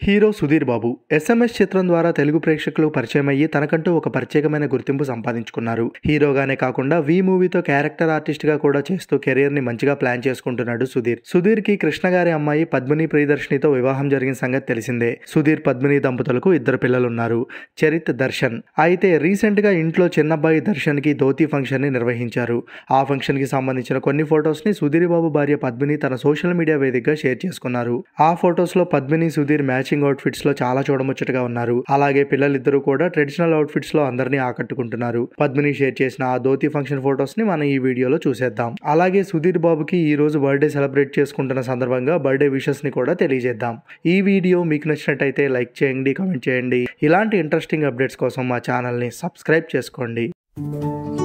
hero Sudheer బాబు SMS చిత్రం ద్వారా తెలుగు ప్రేక్షకులు పరిచయం అయ్యి తనకంటూ ఒక ప్రత్యేకమైన గుర్తింపు సంపాదించుకున్నారు హీరోగానే కాకుండా వి మూవీతో క్యారెక్టర్ ఆర్టిస్ట్ గా కూడా చేస్తూ కెరీర్ ని మంచిగా ప్లాన్ చేసుకుంటున్నాడు సుధీర్ సుధీర్ కి కృష్ణ గారి అమ్మాయి పద్మిని ప్రియదర్శినితో వివాహం జరిగిన సంగతి తెలిసిందే సుధీర్ పద్మిని దంపతులకు ఇద్దరు పిల్లలున్నారు చరిత్ దర్శన్ అయితే రీసెంట్ గా ఇంట్లో చిన్నబ్బాయి దర్శన్ కి ధోతి ఫంక్షన్ ని నిర్వహించారు ఆ ఫంక్షన్ కి సంబంధించిన కొన్ని ఫొటోస్ ని సుధీర్ బాబు భార్య పద్మిని తన సోషల్ మీడియా వేదికగా షేర్ చేసుకున్నారు ఆ ఫొటోస్ లో పద్మిని సుధీర్ మ్యాచింగ్ అవుట్ఫిట్స్ లో చాలా చూడముచ్చటగా ఉన్నారు అలాగే పిల్లలిద్దరూ కూడా ట్రెడిషనల్ అవుట్ఫిట్స్ లో అందరినీ ఆకట్టుకుంటున్నారు పద్మిని షేర్ చేసిన ఆ ధోతి ఫంక్షన్ ఫొటోస్ ని మనం ఈ వీడియోలో చూసేద్దాం అలాగే సుధీర్ బాబుకి ఈ రోజు బర్త్డే సెలబ్రేట్ చేసుకుంటున్న సందర్భంగా బర్త్డే విషెస్ ని కూడా తెలియజేద్దాం ఈ వీడియో మీకు నచ్చినట్టయితే లైక్ చేయండి కామెంట్ చేయండి ఇలాంటి ఇంట్రెస్టింగ్ అప్డేట్స్ కోసం మా ఛానల్ ని సబ్స్క్రైబ్ చేసుకోండి